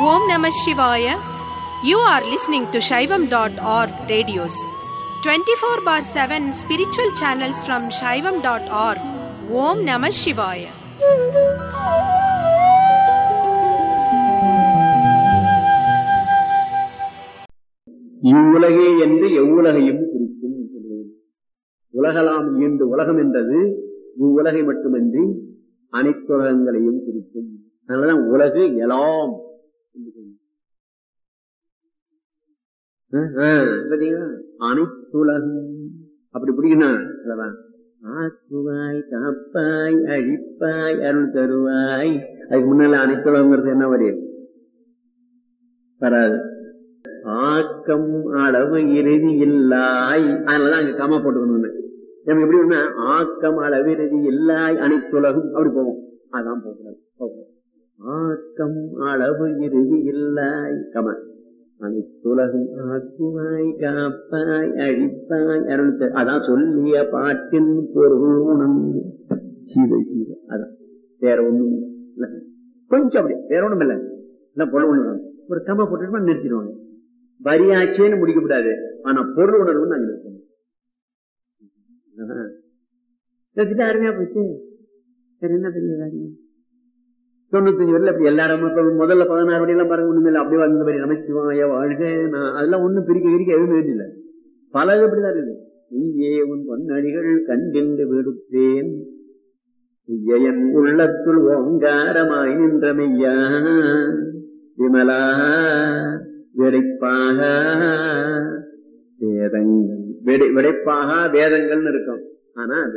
Om Namah Shivaya. You are listening to Shaivam.org radios. 24 bar 7 spiritual channels from Shaivam.org. Om Namah Shivaya. இவ்வுலகே என்று எவ்வுலகையும் குறிக்கும் சொல்லுவது. உலகலாம் ஈண்டு உலகம் என்றது இவ்வுலகை மட்டுமன்றி அனைத்துலகங்களையும் குறிக்கும் அதனாலதான் உலகு எலாம் என்று சொன்னோம். அஹ், அஹ், பாத்தீங்களா? அனைத்துலகம் அப்படி பிடிக்கணும் அதெல்லாம் ஆக்குவாய் காப்பாய் அழிப்பாய் அருள் தருவாய் அதுக்கு முன்னால அனைத்துலகங்கிறது என்ன வரையும் வராது ஆக்கம் அளவு இறுதி இல்லாய் அதனாலதான் அங்க கமா போட்டுக்கணும்னு நமக்கு எப்படி ஒண்ணு ஆக்கம் அளவு இறுதி இல்லாய் அனைத்துலகும் அப்படி போவோம் அதான் போகக்கூடாது போகக்கூடாது. ஆக்கம் அளவு இறுதி இல்லாய் கம அனைத்துலகும் ஆக்குவாய் காப்பாய் அழிப்பாய் அருள் தரு- அதான் சொல்லிய பாட்டின் பொருள் உணர்ந்து சீதை சீதை அதான் வேற ஒண்ணும் இல்ல கொஞ்சம் அப்படி வேற ஒண்ணும் இல்ல இல்ல பொருள் ஒண்ணு ஒரு கம போட்டுட்டு நிறுத்திடுவாங்க வரியாச்சேன்னு முடிக்கப்படாது ஆனா பொருள் உணர்வுன்னு அங்க இருக்கணும் ஆஹா. இதுதான் அருமையா போச்சு சரி என்ன பெரிய காரியம் தொண்ணூத்தஞ்சு வரல அப்படி எல்லா இடமும் இப்ப முதல்ல பதினாறு வடி எல்லாம் பாருங்க ஒண்ணுமே இல்லை அப்படியே வந்த மாதிரி நமச்சிவாய வாழ்க நான் அதெல்லாம் ஒண்ணும் பிரிக்க பிரிக்க எதுவும் வேண்டியில்லை பல இது அப்படிதான் இருக்குது நீயே உன் பொன்னடிகள் கண்டென்று விடுத்தேன் உய்யன் உள்ளத்துள் ஓங்காரமாய் நின்றமையா விமலா விடைப்பாக வேதங்கள் விடை விடைப்பாக வேதங்கள்னு இருக்கும் ஆனா